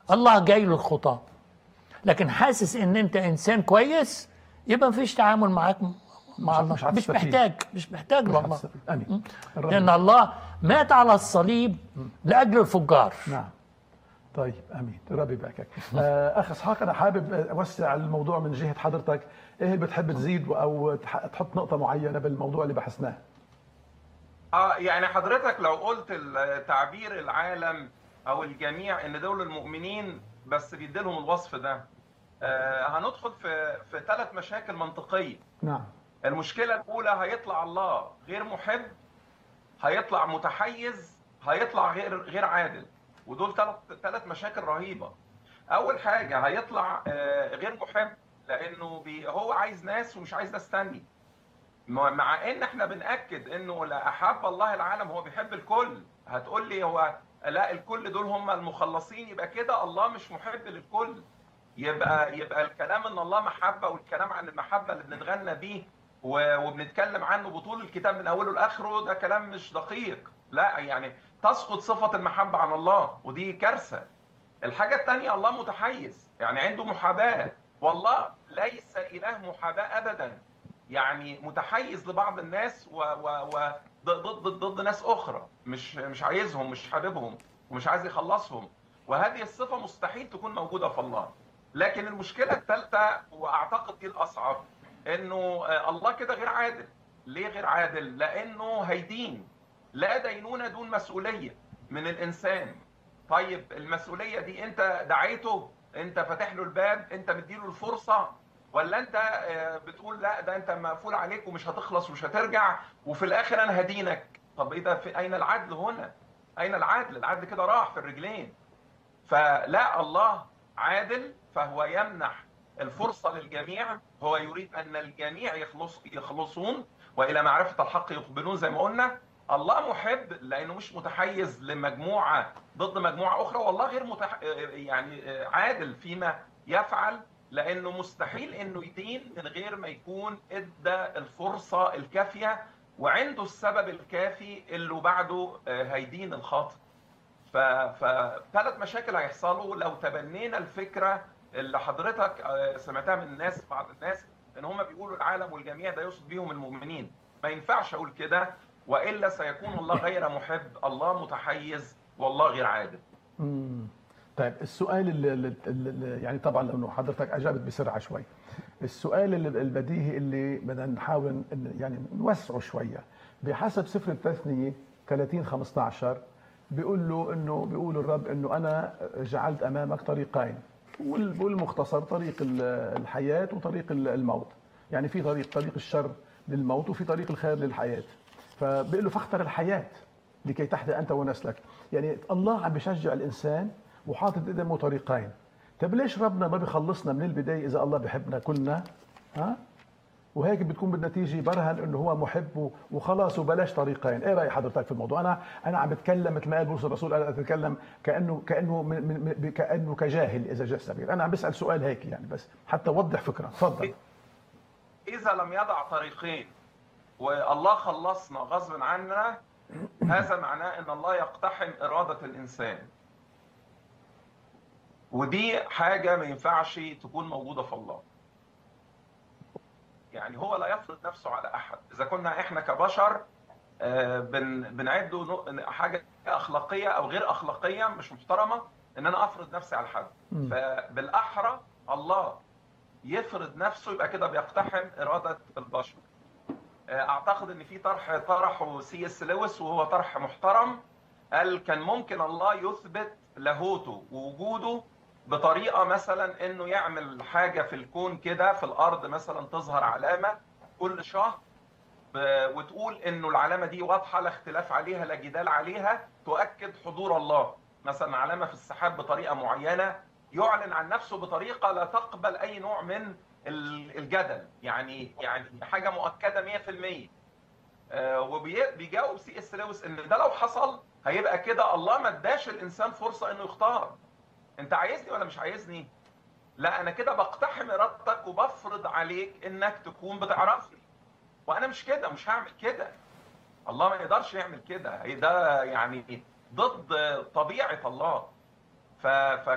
الله جاي للخطاه لكن حاسس ان انت انسان كويس يبقى مفيش تعامل معاك مع مش- الله مش مش هتستفيد. محتاج مش محتاج مش والله هتستفيد. امين الرب لان الله مات على الصليب لاجل الفجار نعم طيب امين ربي يباركك آه، اخ اسحاق انا حابب اوسع الموضوع من جهه حضرتك ايه اللي بتحب تزيد او تح- تحط نقطه معينه بالموضوع اللي بحثناه اه يعني حضرتك لو قلت ال- تعبير العالم او الجميع ان دول المؤمنين بس بيديلهم الوصف ده آه هندخل في في ثلاث مشاكل منطقيه نعم المشكله الاولى هيطلع الله غير محب هيطلع متحيز هيطلع غير غير عادل ودول ثلاث ثلاث مشاكل رهيبه اول حاجه هيطلع آه، غير محب لانه بي هو عايز ناس ومش عايز ناس تانية مع مع ان احنا بناكد انه لا احب الله العالم هو بيحب الكل هتقول لي هو لا الكل دول هم المخلصين يبقى كده الله مش محب للكل يبقى يبقى الكلام ان الله محبه والكلام عن المحبه اللي بنتغنى بيه و- وبنتكلم عنه بطول الكتاب من اوله لاخره ده كلام مش دقيق لا يعني تسقط صفه المحبه عن الله ودي كارثه الحاجه الثانيه الله متحيز يعني عنده محاباه والله ليس اله محاباه ابدا يعني متحيز لبعض الناس و, و, و ضد ضد ضد ناس اخرى مش مش عايزهم مش حاببهم ومش عايز يخلصهم وهذه الصفه مستحيل تكون موجوده في الله لكن المشكله الثالثه واعتقد دي الاصعب انه آه، الله كده غير عادل ليه غير عادل لانه هيدين لا دينونه دون مسؤوليه من الانسان طيب المسؤوليه دي انت دعيته انت فاتح له الباب انت مديله الفرصه ولا انت آه، بتقول لا ده انت مقفول عليك ومش هتخلص ومش هترجع وفي الاخر انا هدينك طب ايه ده في اين العدل هنا اين العدل العدل كده راح في الرجلين فلا الله عادل فهو يمنح الفرصة للجميع هو يريد أن الجميع يخلص يخلصون وإلى معرفة الحق يقبلون زي ما قلنا الله محب لأنه مش متحيز لمجموعة ضد مجموعة أخرى والله غير متح... يعني عادل فيما يفعل لأنه مستحيل أنه يدين من غير ما يكون إدى الفرصة الكافية وعنده السبب الكافي اللي بعده هيدين الخاطئ فثلاث مشاكل هيحصلوا لو تبنينا الفكره اللي حضرتك آه، سمعتها من الناس بعض الناس ان هم بيقولوا العالم والجميع ده يقصد بيهم المؤمنين ما ينفعش اقول كده والا سيكون الله غير محب الله متحيز والله غير عادل مم. طيب السؤال اللي, اللي, اللي يعني طبعا لانه حضرتك اجابت بسرعه شوي السؤال اللي البديهي اللي بدنا نحاول إن يعني نوسعه شويه بحسب سفر التثنيه 30 15 بيقول له انه بيقول الرب انه انا جعلت امامك طريقين وال- والمختصر طريق ال- الحياه وطريق ال- الموت يعني في طريق طريق الشر للموت وفي طريق الخير للحياه فبيقول له فاختر الحياه لكي تحيا انت ونسلك يعني الله عم بيشجع الانسان وحاطط قدامه طريقين طب ليش ربنا ما بيخلصنا من البدايه اذا الله بحبنا كلنا ها وهيك بتكون بالنتيجه برهن انه هو محب وخلاص وبلاش طريقين ايه راي حضرتك في الموضوع انا انا عم بتكلم مثل ما قال بولس الرسول انا اتكلم كانه كانه من من من كانه كجاهل اذا جاء السبيل انا عم بسال سؤال هيك يعني بس حتى اوضح فكره تفضل اذا لم يضع طريقين والله خلصنا غصب عنا هذا معناه ان الله يقتحم اراده الانسان ودي حاجه ما ينفعش تكون موجوده في الله يعني هو لا يفرض نفسه على احد اذا كنا احنا كبشر آه، بن بنعده نوع- حاجه اخلاقيه او غير اخلاقيه مش محترمه ان انا افرض نفسي على حد مم. فبالاحرى الله يفرض نفسه يبقى كده بيقتحم اراده البشر آه، اعتقد ان في طرح طرحه سي اس لويس وهو طرح محترم قال كان ممكن الله يثبت لاهوته ووجوده بطريقه مثلا انه يعمل حاجه في الكون كده في الارض مثلا تظهر علامه كل شهر ب- وتقول انه العلامه دي واضحه لا اختلاف عليها لا جدال عليها تؤكد حضور الله مثلا علامه في السحاب بطريقه معينه يعلن عن نفسه بطريقه لا تقبل اي نوع من ال- الجدل يعني يعني حاجه مؤكده 100% آه، وبيجاوب سي اس لويس ان ده لو حصل هيبقى كده الله ما اداش الانسان فرصه انه يختار انت عايزني ولا مش عايزني لا انا كده بقتحم ارادتك وبفرض عليك انك تكون بتعرفني وانا مش كده مش هعمل كده الله ما يقدرش يعمل كده ده يعني ضد طبيعه الله ف... ف...